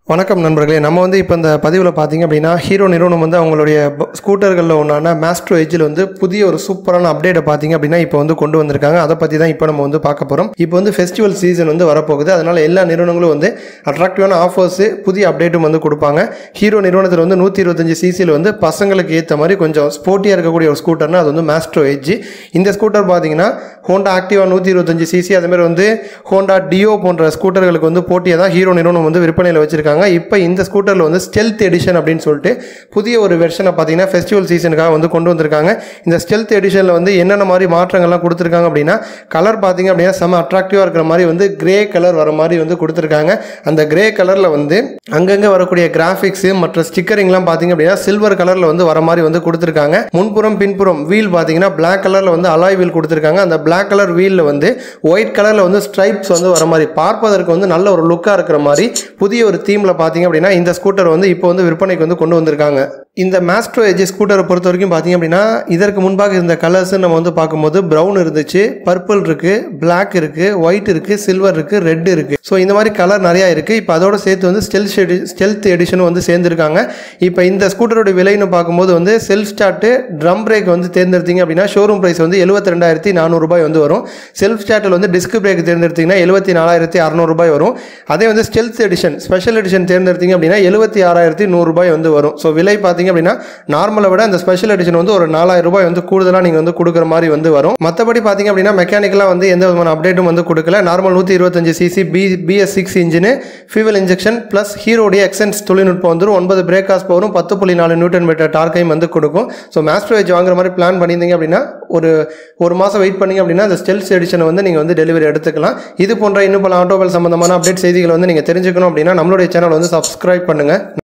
வணக்கம் நண்பர்களே நம்ம வந்து இப்போ இந்த பதிவில் பார்த்தீங்க அப்படின்னா ஹீரோ நிறுவனம் வந்து அவங்களுடைய ப- ஸ்கூட்டர்களில் ஒன்றான மேஸ்ட்ரோ எஜ்ஜில் வந்து புதிய ஒரு சூப்பரான அப்டேட்டை பார்த்தீங்க அப்படின்னா இப்போ வந்து கொண்டு வந்திருக்காங்க அதை பற்றி தான் இப்போ நம்ம வந்து பார்க்க போகிறோம் இப்போ வந்து ஃபெஸ்டிவல் சீசன் வந்து வரப்போகுது அதனால் எல்லா நிறுவனங்களும் வந்து அட்ராக்டிவான ஆஃபர்ஸு புதிய அப்டேட்டும் வந்து கொடுப்பாங்க ஹீரோ நிறுவனத்தில் வந்து நூற்றி இருபத்தஞ்சி சிசியில் வந்து பசங்களுக்கு ஏற்ற மாதிரி கொஞ்சம் ஸ்போர்ட்டியாக இருக்கக்கூடிய ஒரு ஸ்கூட்டர்னா அது வந்து மேஸ்ட்ரோ எஜ்ஜி இந்த ஸ்கூட்டர் பார்த்தீங்கன்னா ஹோண்டா ஆக்டிவா நூற்றி இருபத்தஞ்சி சிசி அதேமாதிரி வந்து ஹோண்டா டியோ போன்ற ஸ்கூட்டர்களுக்கு வந்து போட்டியாக தான் ஹீரோ நிறுவனம் வந்து விற்பனையில் வச்சிருக்காங்க இப்போ இந்த ஸ்கூட்டரில் வந்து ஸ்டெல்த் எடிஷன் அப்படின்னு சொல்லிட்டு புதிய ஒரு வெர்ஷனை பார்த்தீங்கன்னா ஃபெஸ்டிவல் சீசனுக்காக வந்து கொண்டு வந்திருக்காங்க இந்த ஸ்டெல்த் எடிஷனில் வந்து என்னென்ன மாதிரி மாற்றங்கள்லாம் கொடுத்துருக்காங்க அப்படின்னா கலர் பார்த்தீங்க அப்படின்னா செம்ம அட்ராக்டிவாக இருக்கிற மாதிரி வந்து கிரே கலர் வர மாதிரி வந்து கொடுத்துருக்காங்க அந்த கிரே கலரில் வந்து அங்கங்கே வரக்கூடிய கிராஃபிக்ஸு மற்ற ஸ்டிக்கரிங்லாம் பார்த்தீங்க அப்படின்னா சில்வர் கலரில் வந்து வர மாதிரி வந்து கொடுத்துருக்காங்க முன்புறம் பின்புறம் வீல் பார்த்தீங்கன்னா Black கலரில் வந்து அலாய் வீல் கொடுத்துருக்காங்க அந்த Black கலர் வீலில் வந்து ஒயிட் கலரில் வந்து ஸ்ட்ரைப்ஸ் வந்து வர மாதிரி பார்ப்பதற்கு வந்து நல்ல ஒரு லுக்காக இருக்கிற மாதிரி புதிய ஒரு தீமில் பார்த்தீங்க அப்படின்னா இந்த ஸ்கூட்டர் வந்து இப்போ வந்து விற்பனைக்கு வந்து கொண்டு வந்திருக்காங்க இந்த மேஸ்ட்ரோ எஜ் ஸ்கூட்டரை பொறுத்த வரைக்கும் பார்த்தீங்க அப்படின்னா இதற்கு முன்பாக இருந்த கலர்ஸ் நம்ம வந்து பார்க்கும்போது ப்ரௌன் இருந்துச்சு பர்பிள் இருக்கு Black இருக்கு ஒயிட் இருக்கு சில்வர் இருக்கு ரெட் இருக்கு ஸோ இந்த மாதிரி கலர் நிறையா இருக்கு இப்போ அதோட சேர்த்து வந்து ஸ்டெல்த் எடி ஸ்டெல்த் எடிஷனும் வந்து சேர்ந்துருக்காங்க இப்போ இந்த ஸ்கூட்டரோட விலைன்னு பார்க்கும்போது வந்து செல்ஃப் ஸ்டார்ட்டு ட்ரம் பிரேக் வந்து தேர்ந்தெடுத்தீங்க அப்படின்னா ஷோரூம் ப்ரைஸ் வந்து எழுபத்தி ரெண்டாயிரத்தி நானூறுபாய் வந்து வரும் செல்ஃப் ஸ்டார்ட்டில் வந்து டிஸ்க் பிரேக் தேர்ந்தெடுத்தீங்கன்னா எழுபத்தி நாலாயிரத்தி அறநூறுபாய் வரும் அதே வந்து ஸ்டெல்த் எடிஷன் ஸ்பெஷல் எடிஷன் தேர்ந்தெடுத்தீங்க அப்படின்னா எழுபத்தி ஆறாயிரத்தி நூறுரூபாய் வந்து வரும் ஸோ விலை பார்த்தீங்க அப்படின்னா நார்மலை விட அந்த ஸ்பெஷல் எடிஷன் வந்து ஒரு நாலாயிரம் ரூபாய் வந்து கூடுதலாக நீங்கள் வந்து கொடுக்குற மாதிரி வந்து வரும் மற்றபடி பார்த்தீங்க அப்படின்னா மெக்கானிக்கலாக வந்து எந்த விதமான அப்டேட்டும் வந்து கொடுக்கல நார்மல் நூற்றி இருபத்தஞ்சு CC B BS six engine fuel injection plus ஹீரோடைய எக்ஸன்ஸ் தொழில்நுட்பம் வந்துடும் ஒன்பது பிரேக் காஸ் பவரும் பத்து புள்ளி நாலு நியூட்டன் மீட்டர் டார்க்கையும் வந்து கொடுக்கும் ஸோ மாஸ்டர் வெஜ் வாங்குற மாதிரி பிளான் பண்ணியிருந்தீங்க அப்படின்னா ஒரு ஒரு மாதம் வெயிட் பண்ணீங்க அப்படின்னா அந்த ஸ்டெல்ஸ் எடிஷனை வந்து நீங்கள் வந்து டெலிவரி எடுத்துக்கலாம் இது போன்ற இன்னும் பல ஆட்டோமொபைல் சம்பந்தமான அப்டேட் செய்திகளை வந்து நீங்கள் தெரிஞ்சுக்கணும் அப்படின்னா நம்மளுடைய சேனல் வந்து சப்ஸ்கிரைப் பண்ணுங்கள்